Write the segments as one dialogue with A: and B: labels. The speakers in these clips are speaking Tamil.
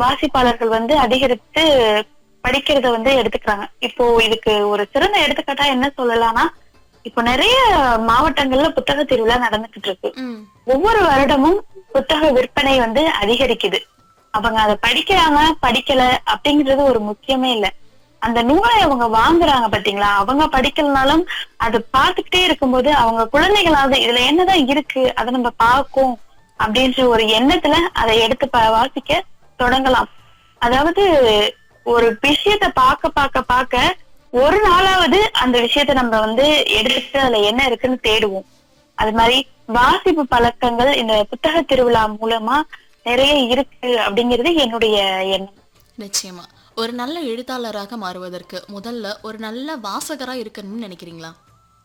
A: வாசிப்பாளர்கள் வந்து அதிகரித்து படிக்கிறத வந்து எடுத்துக்கிறாங்க இப்போ இதுக்கு ஒரு சிறந்த எடுத்துக்காட்டா என்ன சொல்லலாம்னா இப்போ நிறைய மாவட்டங்கள்ல புத்தக திருவிழா நடந்துகிட்டு இருக்கு
B: ம்
A: ஒவ்வொரு வருடமும் புத்தக விற்பனை வந்து அதிகரிக்குது அவங்க அதை படிக்கிறாங்க படிக்கல அப்படிங்கிறது ஒரு முக்கியமே இல்ல அந்த நூலை அவங்க வாங்குறாங்க பாத்தீங்களா அவங்க படிக்கலனாலும் அது பார்த்துக்கிட்டே இருக்கும்போது அவங்க குழந்தைகளாவது இதுல என்னதான் இருக்கு அதை நம்ம பார்க்கும் அப்படின்ற ஒரு எண்ணத்துல அதை எடுத்து ப- வாசிக்க தொடங்கலாம் அதாவது ஒரு விஷயத்த பார்க்க பார்க்க பார்க்க ஒரு நாளாவது அந்த விஷயத்த நம்ம வந்து எடுத்துட்டு அதுல என்ன இருக்குன்னு தேடுவோம் அது மாதிரி வாசிப்பு பழக்கங்கள் இந்த புத்தக திருவிழா மூலமா நிறைய இருக்கு அப்படிங்கிறது என்னுடைய எண்ணம்
B: நிச்சயமா ஒரு நல்ல எழுத்தாளராக மாறுவதற்கு முதல்ல ஒரு நல்ல வாசகரா இருக்கணும்னு நினைக்கிறீங்களா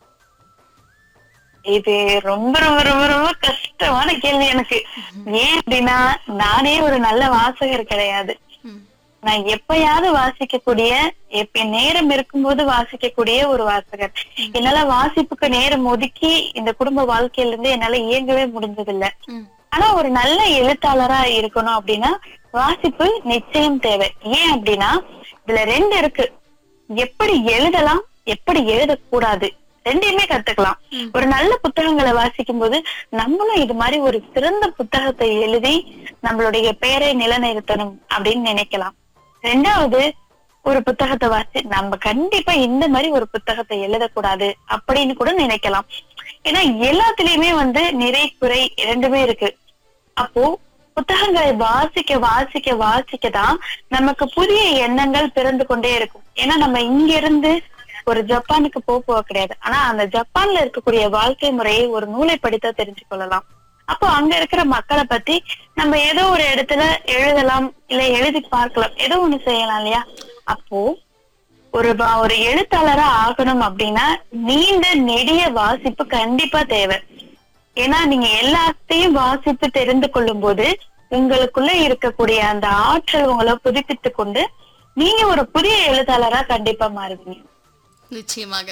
A: இது ரொம்ப ரொம்ப ரொம்ப ரொம்ப கஷ்டமான கேள்வி எனக்கு ஏன் அப்படின்னா நானே ஒரு நல்ல வாசகர் கிடையாது
B: ம்
A: நான் எப்பயாவது வாசிக்கக்கூடிய எப்ப நேரம் இருக்கும்போது வாசிக்கக்கூடிய ஒரு வாசகர் என்னால வாசிப்புக்கு நேரம் ஒதுக்கி இந்த குடும்ப வாழ்க்கையில இருந்து என்னால இயங்கவே முடிஞ்சதில்லை
B: ம்
A: ஆனா ஒரு நல்ல எழுத்தாளரா இருக்கணும் அப்படின்னா வாசிப்பு நிச்சயம் தேவை ஏன் அப்படின்னா இதுல ரெண்டு இருக்கு எப்படி எழுதலாம் எப்படி எழுதக்கூடாது ரெண்டையுமே கத்துக்கலாம் ஒரு நல்ல புத்தகங்களை வாசிக்கும் போது நம்மளும் இது மாதிரி ஒரு சிறந்த புத்தகத்தை எழுதி நம்மளுடைய பெயரை நிலைநிறுத்தணும் அப்படின்னு நினைக்கலாம் ரெண்டாவது ஒரு புத்தகத்தை வாசி நம்ம கண்டிப்பா இந்த மாதிரி ஒரு புத்தகத்தை எழுதக்கூடாது அப்படின்னு கூட நினைக்கலாம் ஏன்னா எல்லாத்துலயுமே வந்து நிறை குறை இரண்டுமே இருக்கு அப்போ புத்தகங்களை வாசிக்க வாசிக்க வாசிக்க தான் நமக்கு புதிய எண்ணங்கள் பிறந்து கொண்டே இருக்கும் ஏன்னா நம்ம இங்க இருந்து ஒரு ஜப்பானுக்கு போக போக கிடையாது ஆனா அந்த ஜப்பான்ல இருக்கக்கூடிய வாழ்க்கை முறையை ஒரு நூலை படித்தா தெரிஞ்சு கொள்ளலாம் அப்போ அங்க இருக்கிற மக்களை பத்தி நம்ம ஏதோ ஒரு இடத்துல எழுதலாம் இல்ல எழுதி பார்க்கலாம் ஏதோ ஒண்ணு செய்யலாம் இல்லையா அப்போ ஒரு வா- ஒரு எழுத்தாளரா ஆகணும் அப்படின்னா நீண்ட நெடிய வாசிப்பு கண்டிப்பா தேவை ஏன்னா நீங்க எல்லாத்தையும் வாசித்து தெரிந்து கொள்ளும் போது உங்களுக்குள்ள இருக்கக்கூடிய அந்த ஆற்றல் உங்களை புதுப்பித்துக் கொண்டு நீங்க ஒரு புதிய எழுத்தாளரா கண்டிப்பா மாறுவீங்க
B: நிச்சயமாக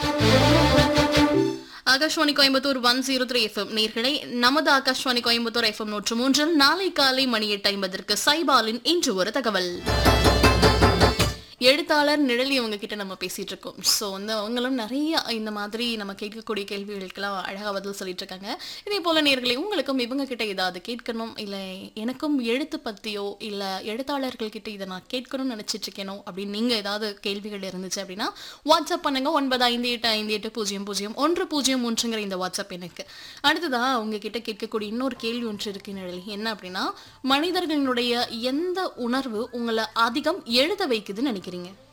B: Akashvani Coimbatore one zero three FM நேர்களை நமது ஆகாஷ்வாணி கோயம்புத்தூர் எஃப்எம் நூற்று மூன்றில் நாளை காலை மணி எட்டு ஐம்பதற்கு சைபாலின் இன்று ஒரு தகவல் எழுத்தாளர் நிழலி அவங்க கிட்ட நம்ம பேசிட்டு இருக்கோம் ஸோ வந்து அவங்களும் நிறைய இந்த மாதிரி நம்ம கேட்கக்கூடிய கேள்விகளுக்கெல்லாம் அழகாக பதில் சொல்லிட்டு இருக்காங்க இதே போல நேர்களை உங்களுக்கும் இவங்க கிட்ட ஏதாவது கேட்கணும் இல்லை எனக்கும் எழுத்து பத்தியோ இல்லை எழுத்தாளர்கள் கிட்ட இதை நான் கேட்கணும்னு நினைச்சிட்டு இருக்கேனோ அப்படின்னு நீங்க ஏதாவது கேள்விகள் இருந்துச்சு அப்படின்னா வாட்ஸ்அப் பண்ணுங்க ஒன்பது ஐந்து எட்டு ஐந்து எட்டு பூஜ்ஜியம் பூஜ்ஜியம் ஒன்று பூஜ்ஜியம் மூன்றுங்கிற இந்த வாட்ஸ்அப் எனக்கு அடுத்ததா உங்ககிட்ட கேட்கக்கூடிய இன்னொரு கேள்வி ஒன்று இருக்கு நிழலி என்ன அப்படின்னா மனிதர்களுடைய எந்த உணர்வு உங்களை அதிகம் எழுத வைக்குதுன்னு நினைக்கிறீங்க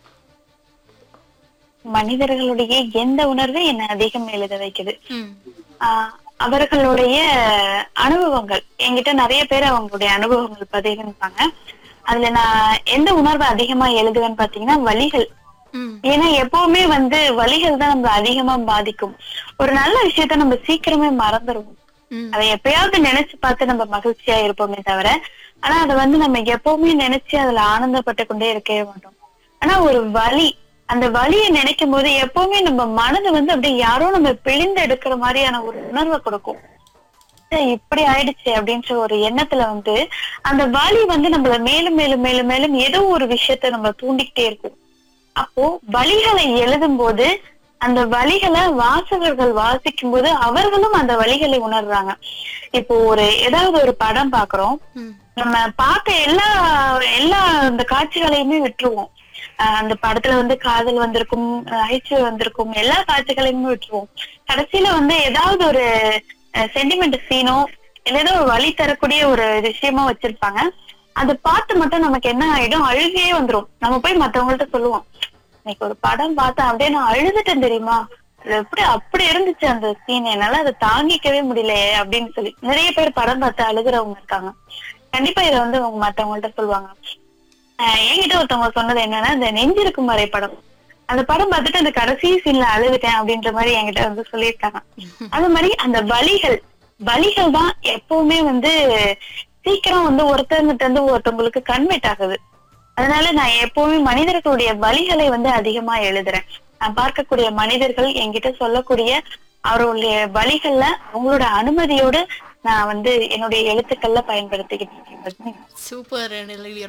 A: மனிதர்களுடைய எந்த உணர்வு என்ன அதிகம் எழுத வைக்குது
B: ம்
A: ஆஹ் அவர்களுடைய அனுபவங்கள் என்கிட்ட நிறைய பேர் அவங்களுடைய அனுபவங்கள் பதிவிருப்பாங்க அதுல நான் எந்த உணர்வை அதிகமா எழுதுவேன்னு பாத்தீங்கன்னா வலிகள்
B: ம்
A: ஏன்னா எப்பவுமே வந்து வலிகள் தான் நம்மள அதிகமா பாதிக்கும் ஒரு நல்ல விஷயத்த நம்ம சீக்கிரமே மறந்துடுவோம்
B: ம்
A: அதை எப்பயாவது நினைச்சு பார்த்து நம்ம மகிழ்ச்சியா இருப்போமே தவிர ஆனா அதை வந்து நம்ம எப்பவுமே நினைச்சு அதுல ஆனந்தப்பட்டு கொண்டே இருக்கவே மாட்டோம் ஆனா ஒரு வலி அந்த வலியை நினைக்கும் போது எப்பவுமே நம்ம மனது வந்து அப்படியே யாரோ நம்ம பிழிந்து எடுக்கிற மாதிரியான ஒரு உணர்வை கொடுக்கும் ச்சே, இப்படி ஆயிடுச்சு அப்படின்ற ஒரு எண்ணத்துல வந்து அந்த வலி வந்து நம்மள மேலும் மேலும் மேலும் மேலும் ஏதோ ஒரு விஷயத்த நம்ம தூண்டிக்கிட்டே இருக்கும் அப்போ வலிகளை எழுதும் போது அந்த வலிகளை வாசகர்கள் வாசிக்கும் போது அவர்களும் அந்த வலிகளை உணர்றாங்க இப்போ ஒரு ஏதாவது ஒரு படம் பாக்குறோம்
B: ம்
A: நம்ம பார்த்த எல்லா எல்லா அந்த காட்சிகளையுமே விட்டுருவோம் அஹ் அந்த படத்துல வந்து காதல் வந்திருக்கும் நகைச்சுவை வந்திருக்கும் எல்லா காட்சிகளையுமே விட்டுருவோம் கடைசியில வந்து ஏதாவது ஒரு சென்டிமெண்ட் சீனோ இல்ல ஏதோ ஒரு வழி தரக்கூடிய ஒரு விஷயமா வச்சிருப்பாங்க அதை பார்த்து மட்டும் நமக்கு என்ன ஆயிடும் அழுகையே வந்துரும் நம்ம போய் மத்தவங்கள்ட்ட சொல்லுவோம் இன்னைக்கு ஒரு படம் பார்த்தா அப்படியே நான் அழுதுட்டேன் தெரியுமா அது எப்படி அப்படி இருந்துச்சு அந்த சீன் என்னால அதை தாங்கிக்கவே முடியலையே அப்படின்னு சொல்லி நிறைய பேர் படம் பார்த்து அழுகுறவங்க இருக்காங்க கண்டிப்பா இதை வந்து அவங்க மத்தவங்கள்ட்ட சொல்லுவாங்க ஆஹ் என்கிட்ட ஒருத்தவங்க சொன்னது என்னன்னா இந்த நெஞ்சிருக்கும் வரை படம் அந்த படம் பார்த்துட்டு அந்த கடைசி சீன்ல அழுதுட்டேன் அப்படின்ற மாதிரி என்கிட்ட வந்து சொல்லியிருக்காங்க அது மாதிரி அந்த வலிகள் வலிகள் தான் எப்பவுமே வந்து சீக்கிரம் வந்து ஒருத்தவங்கிட்ட இருந்து ஒருத்தவங்களுக்கு கன்வெர்ட் ஆகுது அதனால நான் எப்பவுமே மனிதர்களுடைய வலிகளை வந்து அதிகமா எழுதுறேன் நான் பார்க்கக்கூடிய மனிதர்கள் என்கிட்ட சொல்லக்கூடிய அவர்களுடைய வழிகள்ல அவங்களோட அனுமதியோடு நான் வந்து என்னுடைய எழுத்துக்கள்ல பயன்படுத்திக்கிட்டு இருக்கேன் பத்மினி.
B: சூப்பர் நிலையில்